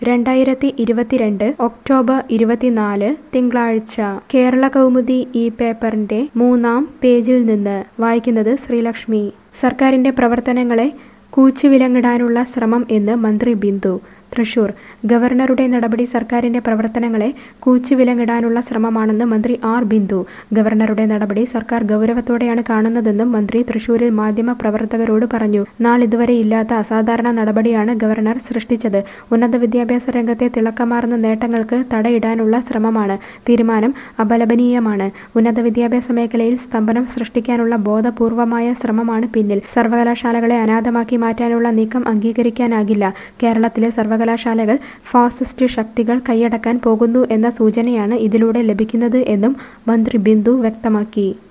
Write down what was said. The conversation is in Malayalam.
രണ്ടായിരത്തി ഇരുപത്തിരണ്ട് ഒക്ടോബർ ഇരുപത്തിനാല് തിങ്കളാഴ്ച കേരള കൗമുദി ഈ പേപ്പറിന്റെ മൂന്നാം പേജിൽ നിന്ന് വായിക്കുന്നത് ശ്രീലക്ഷ്മി സർക്കാരിന്റെ പ്രവർത്തനങ്ങളെ കൂച്ചുവിലങ്ങിടാനുള്ള ശ്രമം എന്ന് മന്ത്രി ബിന്ദു തൃശൂർ ഗവർണറുടെ നടപടി സർക്കാരിന്റെ പ്രവർത്തനങ്ങളെ കൂച്ചുവിലങ്ങിടാനുള്ള ശ്രമമാണെന്ന് മന്ത്രി ആർ ബിന്ദു ഗവർണറുടെ നടപടി സർക്കാർ ഗൗരവത്തോടെയാണ് കാണുന്നതെന്നും മന്ത്രി തൃശൂരിൽ മാധ്യമ പ്രവർത്തകരോട് പറഞ്ഞു നാളിതുവരെ ഇല്ലാത്ത അസാധാരണ നടപടിയാണ് ഗവർണർ സൃഷ്ടിച്ചത് ഉന്നത വിദ്യാഭ്യാസ രംഗത്തെ തിളക്കമാർന്ന നേട്ടങ്ങൾക്ക് തടയിടാനുള്ള ശ്രമമാണ് തീരുമാനം അപലപനീയമാണ് ഉന്നത വിദ്യാഭ്യാസ മേഖലയിൽ സ്തംഭനം സൃഷ്ടിക്കാനുള്ള ബോധപൂർവമായ ശ്രമമാണ് പിന്നിൽ സർവകലാശാലകളെ അനാഥമാക്കി മാറ്റാനുള്ള നീക്കം അംഗീകരിക്കാനാകില്ല കേരളത്തിലെ സർവകലാശാലകൾ ഫാസിസ്റ്റ് ശക്തികൾ കൈയടക്കാൻ പോകുന്നു എന്ന സൂചനയാണ് ഇതിലൂടെ ലഭിക്കുന്നത് എന്നും മന്ത്രി ബിന്ദു വ്യക്തമാക്കി